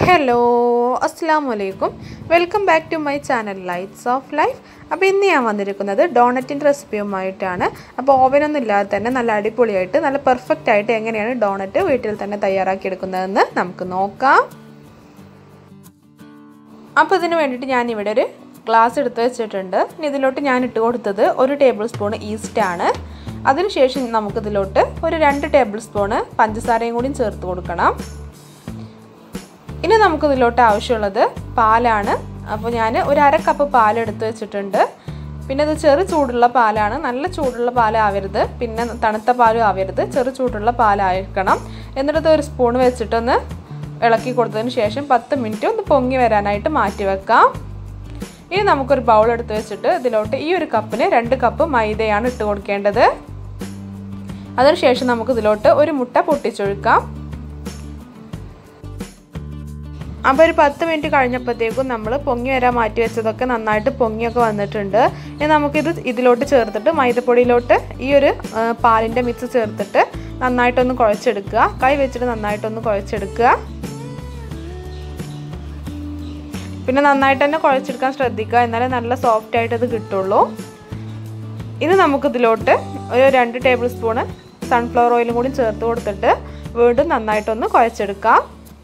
hello അസ്സാം വലൈക്കും welcome back to my channel lights of life അപ്പോൾ ഇന്ന് ഞാൻ വന്നിരിക്കുന്നത് ഡോണറ്റിൻ്റെ റെസിപ്പിയുമായിട്ടാണ് അപ്പോൾ ഓവനൊന്നും ഇല്ലാതെ തന്നെ നല്ല അടിപൊളിയായിട്ട് നല്ല പെർഫെക്റ്റ് ആയിട്ട് എങ്ങനെയാണ് ഡോണറ്റ് വീട്ടിൽ തന്നെ തയ്യാറാക്കിയെടുക്കുന്നതെന്ന് നമുക്ക് നോക്കാം അപ്പോൾ ഇതിന് വേണ്ടിയിട്ട് ഞാൻ ഇവിടെ ഒരു ഗ്ലാസ് എടുത്ത് വെച്ചിട്ടുണ്ട് ഇനി ഇതിലോട്ട് ഞാൻ ഇട്ട് കൊടുത്തത് ഒരു ടേബിൾ സ്പൂൺ ഈസ്റ്റ് ആണ് അതിനുശേഷം നമുക്കിതിലോട്ട് ഒരു രണ്ട് ടേബിൾ സ്പൂണ് പഞ്ചസാരയും കൂടി ചേർത്ത് കൊടുക്കണം ഇനി നമുക്കിതിലോട്ട് ആവശ്യമുള്ളത് പാലാണ് അപ്പോൾ ഞാൻ ഒരു അര കപ്പ് പാൽ എടുത്ത് വെച്ചിട്ടുണ്ട് പിന്നെ ഇത് ചെറു ചൂടുള്ള പാലാണ് നല്ല ചൂടുള്ള പാലാവരുത് പിന്നെ തണുത്ത പാലും ആവരുത് ചെറു ചൂടുള്ള പാലായിരിക്കണം എന്നിട്ട് ഒരു സ്പൂൺ വെച്ചിട്ടൊന്ന് ഇളക്കി കൊടുത്തതിന് ശേഷം പത്ത് മിനിറ്റ് ഒന്ന് പൊങ്ങി വരാനായിട്ട് മാറ്റി വെക്കാം ഇനി നമുക്കൊരു ബൗൾ എടുത്ത് വെച്ചിട്ട് ഇതിലോട്ട് ഈ ഒരു കപ്പിന് രണ്ട് കപ്പ് മൈദയാണ് ഇട്ട് കൊടുക്കേണ്ടത് അതിനുശേഷം നമുക്ക് ഇതിലോട്ട് ഒരു മുട്ട പൊട്ടിച്ചൊഴുക്കാം അപ്പോൾ ഒരു പത്ത് മിനിറ്റ് കഴിഞ്ഞപ്പോഴത്തേക്കും നമ്മൾ പൊങ്ങി വരാൻ മാറ്റി വെച്ചതൊക്കെ നന്നായിട്ട് പൊങ്ങിയൊക്കെ വന്നിട്ടുണ്ട് ഇനി നമുക്കിത് ഇതിലോട്ട് ചേർത്തിട്ട് മൈദപ്പൊടിയിലോട്ട് ഈ ഒരു പാലിൻ്റെ മിക്സ് ചേർത്തിട്ട് നന്നായിട്ടൊന്ന് കുഴച്ചെടുക്കുക കൈ വെച്ചിട്ട് നന്നായിട്ടൊന്ന് കുഴച്ചെടുക്കുക പിന്നെ നന്നായിട്ട് തന്നെ കുഴച്ചെടുക്കാൻ ശ്രദ്ധിക്കുക എന്നാലേ നല്ല സോഫ്റ്റ് ആയിട്ട് ഇത് കിട്ടുള്ളൂ ഇനി നമുക്കിതിലോട്ട് ഒരു രണ്ട് ടേബിൾ സ്പൂണ് സൺഫ്ലവർ ഓയിലും കൂടി ചേർത്ത് കൊടുത്തിട്ട് വീണ്ടും നന്നായിട്ടൊന്ന് കുഴച്ചെടുക്കാം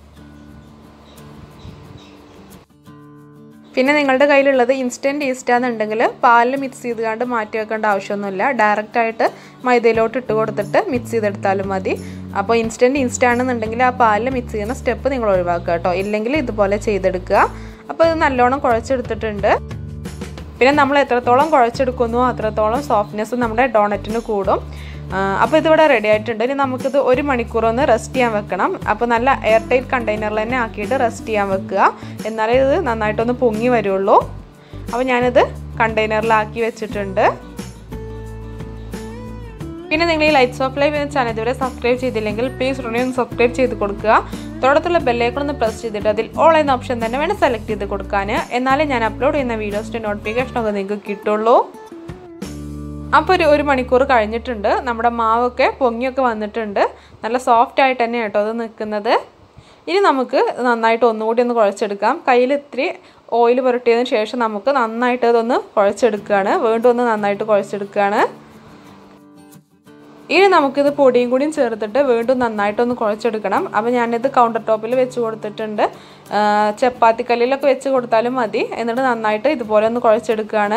പിന്നെ നിങ്ങളുടെ കയ്യിലുള്ളത് ഇൻസ്റ്റൻറ്റ് ഈസ്റ്റാന്നുണ്ടെങ്കിൽ പാലിൽ മിക്സ് ചെയ്തുകൊണ്ട് മാറ്റി വെക്കേണ്ട ആവശ്യമൊന്നുമില്ല ഡയറക്റ്റായിട്ട് മൈദയിലോട്ട് ഇട്ട് കൊടുത്തിട്ട് മിക്സ് ചെയ്തെടുത്താലും മതി അപ്പോൾ ഇൻസ്റ്റൻറ്റ് ഈസ്റ്റ് ആണെന്നുണ്ടെങ്കിൽ ആ പാലിൽ മിക്സ് ചെയ്യുന്ന സ്റ്റെപ്പ് നിങ്ങൾ ഒഴിവാക്കുക കേട്ടോ ഇല്ലെങ്കിൽ ഇതുപോലെ ചെയ്തെടുക്കുക അപ്പോൾ ഇത് നല്ലോണം കുഴച്ചെടുത്തിട്ടുണ്ട് പിന്നെ നമ്മൾ എത്രത്തോളം കുഴച്ചെടുക്കുന്നു അത്രത്തോളം സോഫ്റ്റ്നെസ് നമ്മുടെ ഡോണറ്റിന് കൂടും അപ്പോൾ ഇതിവിടെ റെഡി ആയിട്ടുണ്ട് ഇനി നമുക്കിത് ഒരു മണിക്കൂർ ഒന്ന് റെസ്റ്റ് ചെയ്യാൻ വെക്കണം അപ്പോൾ നല്ല എയർ ടൈറ്റ് കണ്ടെയ്നറിൽ തന്നെ ആക്കിയിട്ട് റെസ്റ്റ് ചെയ്യാൻ വെക്കുക എന്നാലേ ഇത് നന്നായിട്ടൊന്ന് പൊങ്ങി വരുള്ളൂ അപ്പോൾ ഞാനിത് കണ്ടെയ്നറിലാക്കി വെച്ചിട്ടുണ്ട് പിന്നെ നിങ്ങൾ ഈ ലൈറ്റ്സ് ഓഫ് ലൈഫ് എന്ന ചാനൽ ഇതുവരെ സബ്സ്ക്രൈബ് ചെയ്തില്ലെങ്കിൽ പ്ലീസ് ഉടനെ ഒന്ന് സബ്സ്ക്രൈബ് ചെയ്ത് കൊടുക്കുക തൊട്ടത്തുള്ള ബെല്ലേക്കൺ ഒന്ന് പ്രസ് ചെയ്തിട്ട് അതിൽ ഓൾ എന്ന ഓപ്ഷൻ തന്നെ വേണം സെലക്ട് ചെയ്ത് കൊടുക്കാൻ എന്നാലേ ഞാൻ അപ്ലോഡ് ചെയ്യുന്ന വീഡിയോസിൻ്റെ നോട്ടിഫിക്കേഷനൊക്കെ നിങ്ങൾക്ക് കിട്ടുള്ളൂ അപ്പോൾ ഒരു ഒരു മണിക്കൂർ കഴിഞ്ഞിട്ടുണ്ട് നമ്മുടെ മാവൊക്കെ പൊങ്ങിയൊക്കെ വന്നിട്ടുണ്ട് നല്ല സോഫ്റ്റ് ആയിട്ട് തന്നെ കേട്ടോ അത് നിൽക്കുന്നത് ഇനി നമുക്ക് നന്നായിട്ട് ഒന്നുകൂടി ഒന്ന് കുഴച്ചെടുക്കാം കയ്യിൽ ഇത്തിരി ഓയിൽ പുരട്ടിയതിന് ശേഷം നമുക്ക് നന്നായിട്ട് അതൊന്ന് കുഴച്ചെടുക്കുകയാണ് വീണ്ടും ഒന്ന് നന്നായിട്ട് കുഴച്ചെടുക്കുകയാണ് ഇനി നമുക്കിത് പൊടിയും കൂടിയും ചേർത്തിട്ട് വീണ്ടും നന്നായിട്ടൊന്ന് കുഴച്ചെടുക്കണം അപ്പോൾ ഞാനിത് കൗണ്ടർ ടോപ്പിൽ വെച്ച് കൊടുത്തിട്ടുണ്ട് ചപ്പാത്തിക്കല്ലിലൊക്കെ വെച്ച് കൊടുത്താലും മതി എന്നിട്ട് നന്നായിട്ട് ഇതുപോലെ ഒന്ന് കുഴച്ചെടുക്കുകയാണ്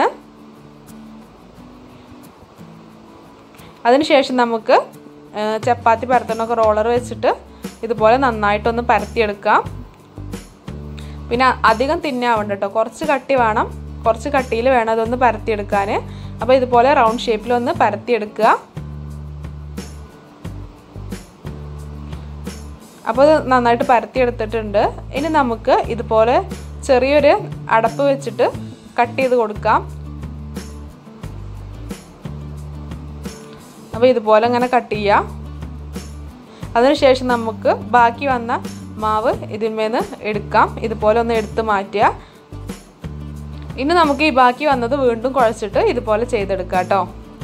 അതിനുശേഷം നമുക്ക് ചപ്പാത്തി പരത്തണൊക്കെ റോളർ വെച്ചിട്ട് ഇതുപോലെ നന്നായിട്ടൊന്ന് പരത്തിയെടുക്കാം പിന്നെ അധികം തിന്നാവണ്ട കേട്ടോ കുറച്ച് കട്ടി വേണം കുറച്ച് കട്ടിയിൽ വേണം അതൊന്ന് പരത്തിയെടുക്കാൻ അപ്പോൾ ഇതുപോലെ റൗണ്ട് ഷേപ്പിലൊന്ന് പരത്തിയെടുക്കുക അപ്പോൾ ഇത് നന്നായിട്ട് പരത്തിയെടുത്തിട്ടുണ്ട് ഇനി നമുക്ക് ഇതുപോലെ ചെറിയൊരു അടപ്പ് വെച്ചിട്ട് കട്ട് ചെയ്ത് കൊടുക്കാം അപ്പോൾ ഇതുപോലെ അങ്ങനെ കട്ട് ചെയ്യാം അതിനുശേഷം നമുക്ക് ബാക്കി വന്ന മാവ് ഇതിന്മേന്ന് എടുക്കാം ഇതുപോലെ ഒന്ന് എടുത്ത് മാറ്റുക ഇനി നമുക്ക് ഈ ബാക്കി വന്നത് വീണ്ടും കുഴച്ചിട്ട് ഇതുപോലെ ചെയ്തെടുക്കാം കേട്ടോ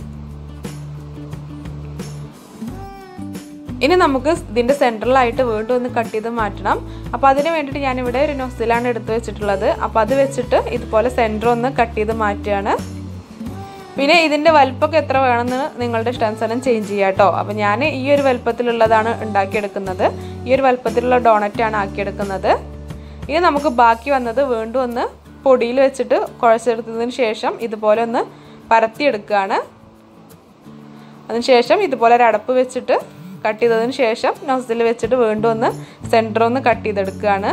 ഇനി നമുക്ക് ഇതിൻ്റെ സെൻറ്ററിലായിട്ട് വീണ്ടും ഒന്ന് കട്ട് ചെയ്ത് മാറ്റണം അപ്പോൾ അതിന് വേണ്ടിയിട്ട് ഞാനിവിടെ ഒരു നൊസിലാണ് എടുത്ത് വെച്ചിട്ടുള്ളത് അപ്പോൾ അത് വെച്ചിട്ട് ഇതുപോലെ സെൻറ്റർ ഒന്ന് കട്ട് ചെയ്ത് മാറ്റുകയാണ് പിന്നെ ഇതിൻ്റെ വലുപ്പമൊക്കെ എത്ര വേണമെന്ന് നിങ്ങളുടെ ഇഷ്ടാനുസരണം ചേഞ്ച് ചെയ്യാം കേട്ടോ അപ്പോൾ ഞാൻ ഈ ഒരു വലുപ്പത്തിലുള്ളതാണ് ഉണ്ടാക്കിയെടുക്കുന്നത് ഈ ഒരു വലുപ്പത്തിലുള്ള ഡോണറ്റാണ് ആക്കിയെടുക്കുന്നത് ഇനി നമുക്ക് ബാക്കി വന്നത് വീണ്ടും ഒന്ന് പൊടിയിൽ വെച്ചിട്ട് കുഴച്ചെടുത്തതിന് ശേഷം ഇതുപോലെ ഒന്ന് പരത്തിയെടുക്കുകയാണ് അതിനുശേഷം ഇതുപോലെ ഒരു അടപ്പ് വെച്ചിട്ട് കട്ട് ചെയ്തതിന് ശേഷം നോസിൽ വെച്ചിട്ട് വീണ്ടും ഒന്ന് സെൻറ്റർ ഒന്ന് കട്ട് ചെയ്തെടുക്കുകയാണ്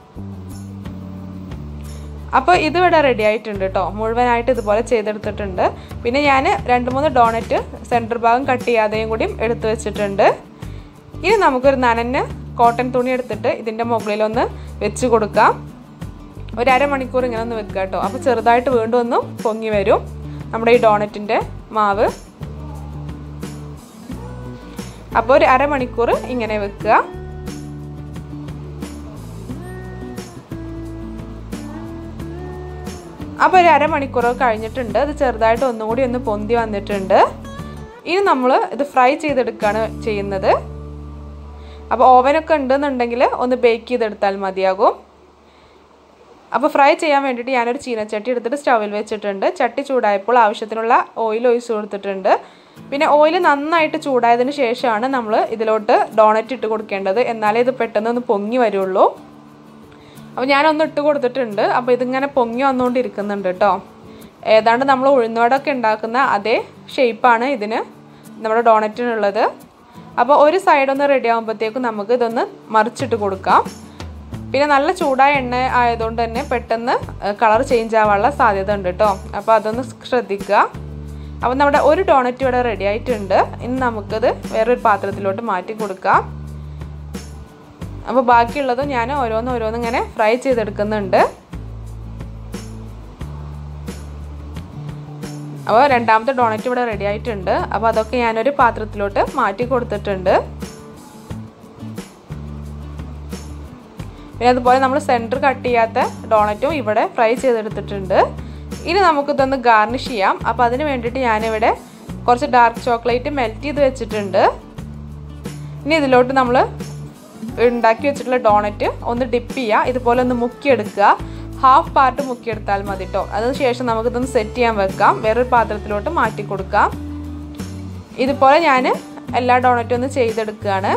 അപ്പോൾ ഇതിവിടെ റെഡി ആയിട്ടുണ്ട് കേട്ടോ മുഴുവനായിട്ട് ഇതുപോലെ ചെയ്തെടുത്തിട്ടുണ്ട് പിന്നെ ഞാൻ രണ്ട് മൂന്ന് ഡോണറ്റ് സെൻറ്റർ ഭാഗം കട്ട് ചെയ്യാതെയും കൂടിയും എടുത്തു വെച്ചിട്ടുണ്ട് ഇനി നമുക്കൊരു നനഞ്ഞ കോട്ടൺ തുണി എടുത്തിട്ട് ഇതിൻ്റെ മുകളിലൊന്ന് വെച്ച് കൊടുക്കാം ഒരു അരമണിക്കൂർ ഇങ്ങനെ ഒന്ന് വെക്കുക കേട്ടോ അപ്പോൾ ചെറുതായിട്ട് വീണ്ടും ഒന്ന് പൊങ്ങി വരും നമ്മുടെ ഈ ഡോണറ്റിൻ്റെ മാവ് അപ്പോൾ ഒരു അരമണിക്കൂർ ഇങ്ങനെ വെക്കുക അപ്പോൾ ഒരു അരമണിക്കൂറൊക്കെ കഴിഞ്ഞിട്ടുണ്ട് അത് ചെറുതായിട്ട് ഒന്നും കൂടി ഒന്ന് പൊന്തി വന്നിട്ടുണ്ട് ഇനി നമ്മൾ ഇത് ഫ്രൈ ചെയ്തെടുക്കുകയാണ് ചെയ്യുന്നത് അപ്പോൾ ഓവനൊക്കെ ഉണ്ടെന്നുണ്ടെങ്കിൽ ഒന്ന് ബേക്ക് ചെയ്തെടുത്താൽ മതിയാകും അപ്പോൾ ഫ്രൈ ചെയ്യാൻ വേണ്ടിയിട്ട് ഞാനൊരു ചീനച്ചട്ടി എടുത്തിട്ട് സ്റ്റൗവിൽ വെച്ചിട്ടുണ്ട് ചട്ടി ചൂടായപ്പോൾ ആവശ്യത്തിനുള്ള ഓയിൽ ഒഴിച്ച് കൊടുത്തിട്ടുണ്ട് പിന്നെ ഓയിൽ നന്നായിട്ട് ചൂടായതിന് ശേഷമാണ് നമ്മൾ ഇതിലോട്ട് ഡോണറ്റ് ഇട്ട് കൊടുക്കേണ്ടത് എന്നാലേ ഇത് പെട്ടെന്ന് ഒന്ന് പൊങ്ങി വരുള്ളൂ അപ്പോൾ ഞാനൊന്ന് ഇട്ട് കൊടുത്തിട്ടുണ്ട് അപ്പോൾ ഇതിങ്ങനെ പൊങ്ങി വന്നുകൊണ്ടിരിക്കുന്നുണ്ട് കേട്ടോ ഏതാണ്ട് നമ്മൾ ഉഴുന്നുവടൊക്കെ ഉണ്ടാക്കുന്ന അതേ ഷേപ്പാണ് ഇതിന് നമ്മുടെ ഡോണറ്റിനുള്ളത് അപ്പോൾ ഒരു സൈഡ് ഒന്ന് റെഡി ആകുമ്പോഴത്തേക്കും നമുക്ക് ഇതൊന്ന് മറിച്ചിട്ട് കൊടുക്കാം പിന്നെ നല്ല ചൂടായ എണ്ണ ആയതുകൊണ്ട് തന്നെ പെട്ടെന്ന് കളർ ചേഞ്ച് ആവാനുള്ള സാധ്യത ഉണ്ട് കേട്ടോ അപ്പോൾ അതൊന്ന് ശ്രദ്ധിക്കുക അപ്പോൾ നമ്മുടെ ഒരു ഡോണറ്റ് ഇവിടെ റെഡി ആയിട്ടുണ്ട് ഇനി നമുക്കത് വേറൊരു പാത്രത്തിലോട്ട് മാറ്റി കൊടുക്കാം അപ്പോൾ ബാക്കിയുള്ളതും ഞാൻ ഓരോന്ന് ഓരോന്ന് ഇങ്ങനെ ഫ്രൈ ചെയ്തെടുക്കുന്നുണ്ട് അപ്പോൾ രണ്ടാമത്തെ ഡോണറ്റ് ഇവിടെ റെഡി ആയിട്ടുണ്ട് അപ്പോൾ അതൊക്കെ ഞാനൊരു പാത്രത്തിലോട്ട് മാറ്റി കൊടുത്തിട്ടുണ്ട് പിന്നെ അതുപോലെ നമ്മൾ സെൻറ്റർ കട്ട് ചെയ്യാത്ത ഡോണറ്റും ഇവിടെ ഫ്രൈ ചെയ്തെടുത്തിട്ടുണ്ട് ഇനി നമുക്കിതൊന്ന് ഗാർണിഷ് ചെയ്യാം അപ്പോൾ അതിന് വേണ്ടിയിട്ട് ഞാനിവിടെ കുറച്ച് ഡാർക്ക് ചോക്ലേറ്റ് മെൽറ്റ് ചെയ്ത് വെച്ചിട്ടുണ്ട് ഇനി ഇതിലോട്ട് നമ്മൾ ഉണ്ടാക്കി വെച്ചിട്ടുള്ള ഡോണറ്റ് ഒന്ന് ഡിപ്പ് ചെയ്യുക ഇതുപോലെ ഒന്ന് മുക്കിയെടുക്കുക ഹാഫ് പാർട്ട് മുക്കിയെടുത്താൽ മതി കേട്ടോ അതിനുശേഷം നമുക്കിതൊന്ന് സെറ്റ് ചെയ്യാൻ വെക്കാം വേറൊരു പാത്രത്തിലോട്ട് മാറ്റി കൊടുക്കാം ഇതുപോലെ ഞാൻ എല്ലാ ഡോണറ്റും ഒന്ന് ചെയ്തെടുക്കുകയാണ്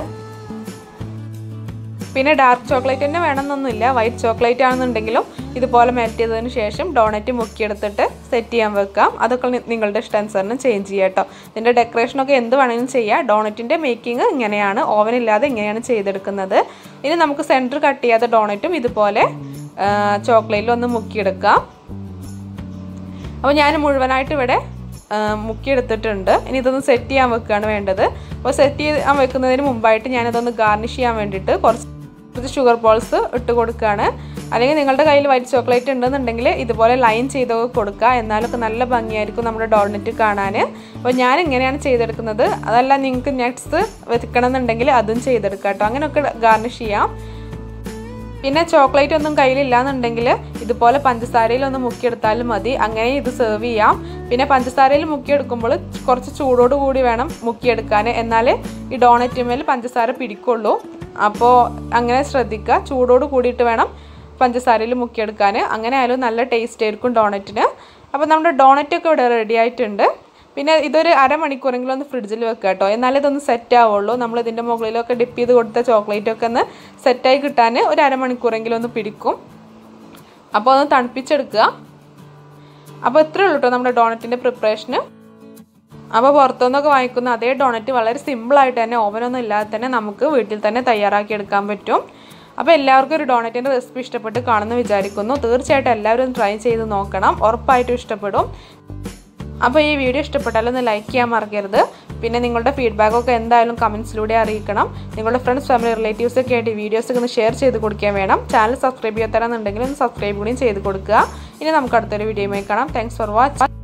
പിന്നെ ഡാർക്ക് ചോക്ലേറ്റ് തന്നെ വേണമെന്നൊന്നുമില്ല വൈറ്റ് ചോക്ലേറ്റ് ആണെന്നുണ്ടെങ്കിലും ഇതുപോലെ മെൽറ്റ് ചെയ്തതിന് ശേഷം ഡോണറ്റ് മുക്കിയെടുത്തിട്ട് സെറ്റ് ചെയ്യാൻ വെക്കാം അതൊക്കെ നിങ്ങളുടെ ഇഷ്ടാനുസരണം ചേഞ്ച് ചെയ്യാം കേട്ടോ ഇതിൻ്റെ ഡെക്കറേഷനൊക്കെ എന്ത് വേണമെങ്കിലും ചെയ്യാം ഡോണറ്റിൻ്റെ മേക്കിംഗ് ഇങ്ങനെയാണ് ഓവൻ ഇല്ലാതെ ഇങ്ങനെയാണ് ചെയ്തെടുക്കുന്നത് ഇനി നമുക്ക് സെൻറ്റർ കട്ട് ചെയ്യാത്ത ഡോണറ്റും ഇതുപോലെ ചോക്ലേറ്റിൽ ഒന്ന് മുക്കിയെടുക്കാം അപ്പോൾ ഞാൻ മുഴുവനായിട്ട് ഇവിടെ മുക്കിയെടുത്തിട്ടുണ്ട് ഇനി ഇതൊന്ന് സെറ്റ് ചെയ്യാൻ വെക്കുകയാണ് വേണ്ടത് അപ്പോൾ സെറ്റ് ചെയ്യാൻ വെക്കുന്നതിന് മുമ്പായിട്ട് ഞാനിതൊന്ന് ഗാർണിഷ് ചെയ്യാൻ വേണ്ടിയിട്ട് കുറച്ച് കുറച്ച് ഷുഗർ ബോൾസ് ഇട്ട് കൊടുക്കുകയാണ് അല്ലെങ്കിൽ നിങ്ങളുടെ കയ്യിൽ വൈറ്റ് ചോക്ലേറ്റ് ഉണ്ടെന്നുണ്ടെങ്കിൽ ഇതുപോലെ ലൈൻ ചെയ്ത് കൊടുക്കുക എന്നാലൊക്കെ നല്ല ഭംഗിയായിരിക്കും നമ്മുടെ ഡോണറ്റ് കാണാൻ അപ്പോൾ ഞാൻ ഇങ്ങനെയാണ് ചെയ്തെടുക്കുന്നത് അതല്ല നിങ്ങൾക്ക് നെറ്റ്സ് വെക്കണം എന്നുണ്ടെങ്കിൽ അതും ചെയ്തെടുക്കാം കേട്ടോ അങ്ങനെയൊക്കെ ഗാർണിഷ് ചെയ്യാം പിന്നെ ചോക്ലേറ്റ് ഒന്നും കയ്യിലില്ലാന്നുണ്ടെങ്കിൽ ഇതുപോലെ പഞ്ചസാരയിൽ ഒന്ന് മുക്കിയെടുത്താലും മതി അങ്ങനെ ഇത് സെർവ് ചെയ്യാം പിന്നെ പഞ്ചസാരയിൽ മുക്കിയെടുക്കുമ്പോൾ കുറച്ച് ചൂടോട് കൂടി വേണം മുക്കിയെടുക്കാൻ എന്നാലേ ഈ ഡോണറ്റിന്മേൽ പഞ്ചസാര പിടിക്കുള്ളൂ അപ്പോൾ അങ്ങനെ ശ്രദ്ധിക്കുക ചൂടോട് കൂടിയിട്ട് വേണം പഞ്ചസാരയിൽ മുക്കിയെടുക്കാൻ അങ്ങനെ ആയാലും നല്ല ടേസ്റ്റ് ആയിരിക്കും ഡോണറ്റിന് അപ്പോൾ നമ്മുടെ ഡോണറ്റൊക്കെ ഇവിടെ റെഡി ആയിട്ടുണ്ട് പിന്നെ ഇതൊരു അരമണിക്കൂറെങ്കിലും ഒന്ന് ഫ്രിഡ്ജിൽ വെക്കുക കേട്ടോ എന്നാലേ ഇതൊന്ന് സെറ്റ് ആവുള്ളൂ നമ്മൾ ഇതിൻ്റെ മുകളിലൊക്കെ ഡിപ്പ് ചെയ്ത് കൊടുത്ത ചോക്ലേറ്റ് ഒക്കെ ഒന്ന് സെറ്റായി കിട്ടാൻ ഒരു അരമണിക്കൂറെങ്കിലും ഒന്ന് പിടിക്കും അപ്പോൾ ഒന്ന് തണുപ്പിച്ചെടുക്കുക അപ്പോൾ ഇത്രയേ ഉള്ളൂ കേട്ടോ നമ്മുടെ ഡോണറ്റിൻ്റെ പ്രിപ്പറേഷന് അപ്പോൾ പുറത്തുനിന്നൊക്കെ വാങ്ങിക്കുന്ന അതേ ഡോണറ്റ് വളരെ സിമ്പിളായിട്ട് തന്നെ ഓവനൊന്നും ഇല്ലാതെ തന്നെ നമുക്ക് വീട്ടിൽ തന്നെ തയ്യാറാക്കി എടുക്കാൻ പറ്റും അപ്പോൾ എല്ലാവർക്കും ഒരു ഡോണറ്റിൻ്റെ റെസിപ്പി ഇഷ്ടപ്പെട്ട് കാണുമെന്ന് വിചാരിക്കുന്നു തീർച്ചയായിട്ടും എല്ലാവരും ട്രൈ ചെയ്ത് നോക്കണം ഉറപ്പായിട്ടും ഇഷ്ടപ്പെടും അപ്പോൾ ഈ വീഡിയോ ഇഷ്ടപ്പെട്ടാൽ ഒന്ന് ലൈക്ക് ചെയ്യാൻ മറക്കരുത് പിന്നെ നിങ്ങളുടെ ഫീഡ്ബാക്കൊക്കെ എന്തായാലും കമൻസിലൂടെ അറിയിക്കണം നിങ്ങളുടെ ഫ്രണ്ട്സ് ഫാമിലി റിലേറ്റീവ്സ് ഒക്കെ ആയിട്ട് ഈ വീഡിയോസ് ഒന്ന് ഷെയർ ചെയ്ത് കൊടുക്കാൻ വേണം ചാനൽ സബ്സ്ക്രൈബ് ചെയ്യാത്തരാന്നുണ്ടെങ്കിൽ ഒന്ന് സബ്സ്ക്രൈബ് കൂടിയും ചെയ്ത് കൊടുക്കുക ഇനി നമുക്ക് അടുത്തൊരു വീഡിയോയുമായി കാണാം താങ്ക്സ് ഫോർ വാച്ച്